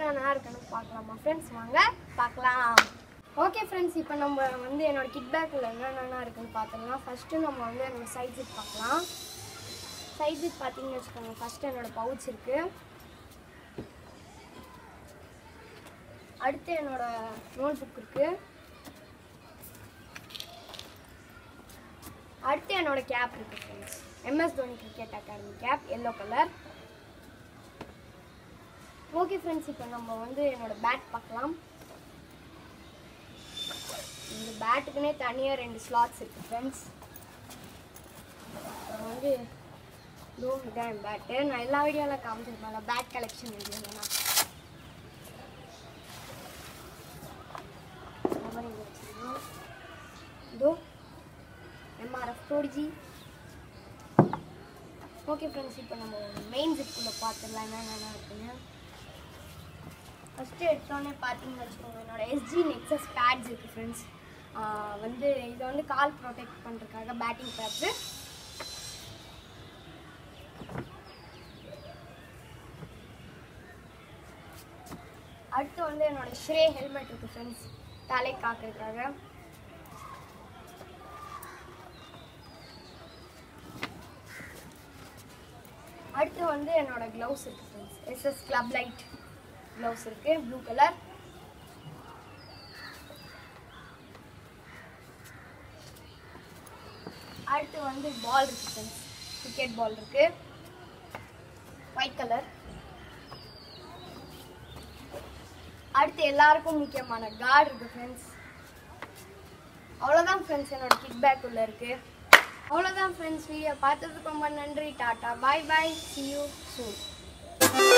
என்னென்ன இருக்குன்னு பார்க்கலாமா ஃப்ரெண்ட்ஸ் வாங்க பார்க்கலாம் ஓகே ஃப்ரெண்ட்ஸ் இப்போ நம்ம வந்து என்னோட கிட் பேக்கில் என்னென்ன இருக்குன்னு பார்த்துக்கலாம் ஃபஸ்ட்டு நம்ம வந்து என்னோட சைட் ஜிப் பார்க்கலாம் சைட் ஜிப் பார்த்தீங்கன்னு வச்சுக்கோங்க ஃபஸ்ட்டு என்னோட பவுச் இருக்குது அடுத்து என்னோட நோட் புக் இருக்குது அடுத்து என்னோட கேப் இருக்குது friends MS Dhoni cricket academy cap yellow colour okay friends இப்போ நம்ம வந்து என்னோட பேட் பார்க்கலாம் இந்த பேட்டுக்குனே தனியாக ரெண்டு ஸ்லாட்ஸ் இருக்குது ஃப்ரெண்ட்ஸ் அப்புறம் வந்து இதோ இதான் என் பேட்டு நான் எல்லா வீடியோவில் காமிச்சிருப்பேன் பேட் கலெக்ஷன் வீடியோலாம் அப்புறம் இங்க வச்சிருக்கோம். இதோ எம்ஆர்எஃப் ப்ரோடிஜி ஓகே ஃப்ரெண்ட்ஸ் இப்போ நம்ம மெயின் ஜிப்புக்குள்ளே பார்த்துடலாம் என்னென்ன இருக்குன்னு ஃபஸ்ட்டு எடுத்தோடனே பார்த்தீங்கன்னு வச்சுக்கோங்க என்னோட எஸ்ஜி நெக்ஸஸ் பேட்ஸ் இருக்குது ஃப்ரெண்ட்ஸ் வந்து இதை வந்து கால் ப்ரொடெக்ட் பண்ணுறதுக்காக பேட்டிங் பேட்ஸு அடுத்து வந்து என்னோட ஸ்ரே ஹெல்மெட் இருக்குது ஃப்ரெண்ட்ஸ் தலை காக்கிறதுக்காக அடுத்து வந்து என்னோட க்ளவுஸ் இருக்குது friends SS club light gloves இருக்குது ப்ளூ கலர் அடுத்து வந்து பால் இருக்குது ஃப்ரெண்ட்ஸ் கிரிக்கெட் பால் இருக்குது ஒயிட் கலர் அடுத்து எல்லாருக்கும் முக்கியமான கார்டு இருக்குது ஃப்ரெண்ட்ஸ் அவ்வளோதான் ஃப்ரெண்ட்ஸ் என்னோட கிட் பேக் உள்ள இருக்குது அவ்வளோதான் ஃப்ரெண்ட்ஸ் வீடியோ பார்த்ததுக்கு ரொம்ப நன்றி tata bye bye see you soon